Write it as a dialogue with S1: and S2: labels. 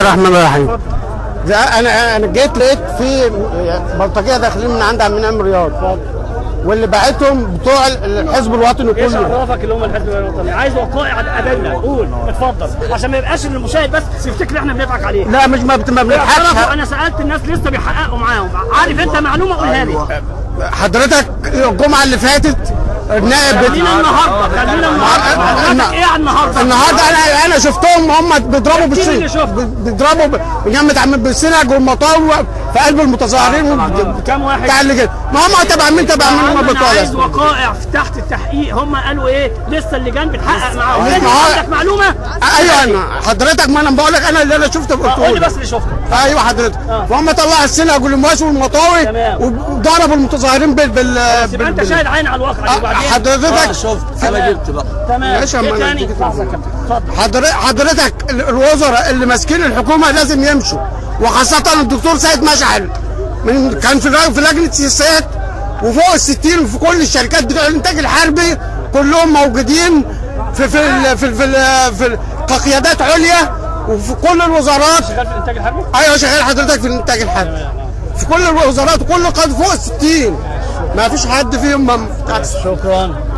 S1: الرحمن الرحيم ده انا انا جيت لقيت في بلطجيه داخلين من عند عم نعم رياض واللي بعتهم بتوع الحزب الوطني
S2: ايش
S1: كله
S2: عرفك اللي هم الحزب الوطني عايز وقائع قابلنا قول اتفضل عشان ما يبقاش ان المشاهد بس يفتكر احنا بنضحك عليه
S1: لا مش ما بت- ما
S2: اعترفوا
S1: بنضحكش
S2: انا سالت الناس لسه بيحققوا معاهم عارف انت معلومه قولها لي
S1: حضرتك الجمعه اللي فاتت النائب بت-
S2: خلينا النهارده خلينا النهارده حضرتك ايه على النهارده
S1: النهارده انا انا شفتهم هم بيضربوا
S2: احكي لي اللي
S1: بالسن
S2: شفته.
S1: بيضربوا ب- بجامعه عم بالسنج والمطاوي في قلب المتظاهرين وب-
S2: كام واحد؟
S1: بتاع اللي كده ما هم تبع مين تبع مين هم
S2: انا
S1: بتوع
S2: عايز
S1: ده.
S2: وقائع في تحت التحقيق هم قالوا ايه لسه اللجان بتحقق معاهم
S1: ما
S2: انت
S1: هو-
S2: عندك معلومه
S1: ايوه انا حضرتك ما انا بقول لك انا اللي انا شفته
S2: قول
S1: قلته
S2: لي
S1: لك.
S2: بس اللي شفته
S1: ايوه حضرتك
S2: آه.
S1: فهم طلعوا السنج والمواس والمطاوي
S2: تمام.
S1: وضربوا المتظاهرين بال بال
S2: يبقى انت
S1: بال-
S2: شاهد عين على الواقع
S1: آه،
S2: وبعدين
S1: حضرتك
S3: شفت انا جبت بقى
S2: تمام
S1: ماشي يا
S2: ايه
S1: أما أنا
S2: تاني
S1: أديك
S2: لحظة كده. اتفضل
S1: حضر- حضرتك ال- الوزراء اللي ماسكين الحكومه لازم يمشوا وخاصه الدكتور سيد مشعل من كان في في لجنه سياسات وفوق ال 60 في كل الشركات بتوع الانتاج الحربي كلهم موجودين في في ال- في ال- في, ال- في ال- كقيادات عليا وفي كل الوزارات
S2: شغال في الانتاج الحربي
S1: ايوه شغال حضرتك في الانتاج الحربي في كل الوزارات وكل قائد فوق ال 60 ما فيش حد فيهم بتاع
S2: شكرا